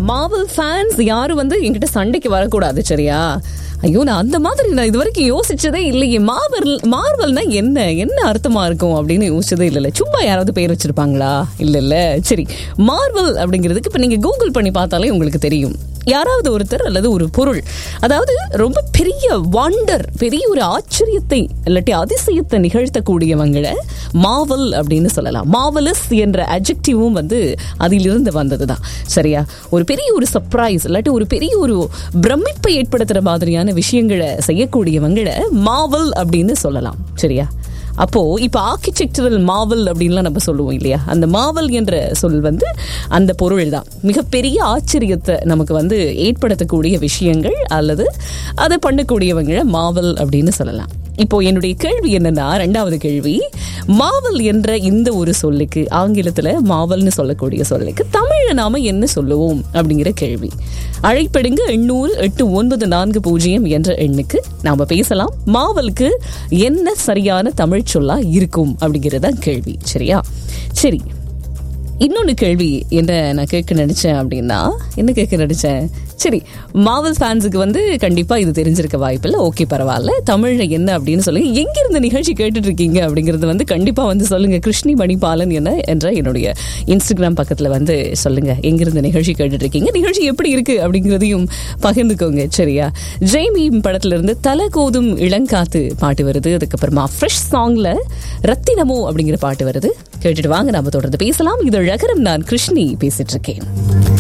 மாவல் fans யாரும் வந்து என்கிட்ட சண்டைக்கு வரக்கூடாது சரியா ஐயோ நான் அந்த மாதிரி நான் இது வரைக்கும் யோசிச்சதே இல்லையே மார்வல் மார்வல்னா என்ன என்ன அர்த்தமா இருக்கும் அப்படின்னு யோசிச்சதே இல்லைல்ல சும்மா யாராவது பேர் வச்சிருப்பாங்களா இல்ல இல்ல சரி மார்வல் அப்படிங்கிறதுக்கு இப்ப நீங்க கூகுள் பண்ணி பார்த்தாலே உங்களுக்கு தெரியும் யாராவது ஒருத்தர் அல்லது ஒரு பொருள் அதாவது ரொம்ப பெரிய வண்டர் பெரிய ஒரு ஆச்சரியத்தை இல்லாட்டி அதிசயத்தை நிகழ்த்தக்கூடியவங்களை மாவல் அப்படின்னு சொல்லலாம் மாவலஸ் என்ற அஜெக்டிவும் வந்து அதிலிருந்து வந்ததுதான் சரியா ஒரு பெரிய ஒரு சர்ப்ரைஸ் இல்லாட்டி ஒரு பெரிய ஒரு பிரமிப்பை ஏற்படுத்துற மாதிரியான விஷயங்களை செய்யக்கூடியவங்களை மாவல் அப்படின்னு சொல்லலாம் சரியா அப்போ இப்ப ஆர்கிடெக்சரல் மாவல் அப்படின்லாம் நம்ம சொல்லுவோம் இல்லையா அந்த மாவல் என்ற சொல் வந்து அந்த பொருள் தான் மிகப்பெரிய ஆச்சரியத்தை நமக்கு வந்து ஏற்படுத்தக்கூடிய விஷயங்கள் அல்லது அதை பண்ணக்கூடியவங்களை மாவல் அப்படின்னு சொல்லலாம் இப்போ என்னுடைய கேள்வி என்னன்னா ரெண்டாவது கேள்வி மாவல் என்ற இந்த ஒரு சொல்லுக்கு ஆங்கிலத்துல மாவல்னு சொல்லக்கூடிய சொல்லுக்கு தமிழ்ல நாம என்ன சொல்லுவோம் அப்படிங்கிற கேள்வி அழைப்படுங்க எண்ணூறு எட்டு ஒன்பது நான்கு பூஜ்ஜியம் என்ற எண்ணுக்கு நாம பேசலாம் மாவலுக்கு என்ன சரியான தமிழ் சொல்லா இருக்கும் அப்படிங்கறத கேள்வி சரியா சரி இன்னொன்று கேள்வி என்ன நான் கேட்க நினைச்சேன் அப்படின்னா என்ன கேட்க நினைச்சேன் சரி மாவல் ஃபேன்ஸுக்கு வந்து கண்டிப்பாக இது தெரிஞ்சிருக்க வாய்ப்பில்லை ஓகே பரவாயில்ல தமிழில் என்ன அப்படின்னு சொல்லுங்க எங்க இருந்த நிகழ்ச்சி கேட்டுட்டு இருக்கீங்க அப்படிங்கிறது வந்து கண்டிப்பாக வந்து சொல்லுங்க கிருஷ்ணி மணிபாலன் என்ன என்ற என்னுடைய இன்ஸ்டாகிராம் பக்கத்தில் வந்து சொல்லுங்க எங்கிருந்த நிகழ்ச்சி கேட்டுட்டு இருக்கீங்க நிகழ்ச்சி எப்படி இருக்கு அப்படிங்கிறதையும் பகிர்ந்துக்கோங்க சரியா ஜெய்மி படத்துல இருந்து தலை கோதும் இளங்காத்து பாட்டு வருது அதுக்கப்புறமா ஃப்ரெஷ் சாங்ல ரத்தினமோ அப்படிங்கிற பாட்டு வருது கேட்டுட்டு வாங்க நாம தொடர்ந்து பேசலாம் இது ரகரம் நான் கிருஷ்ணி பேசிட்டு இருக்கேன்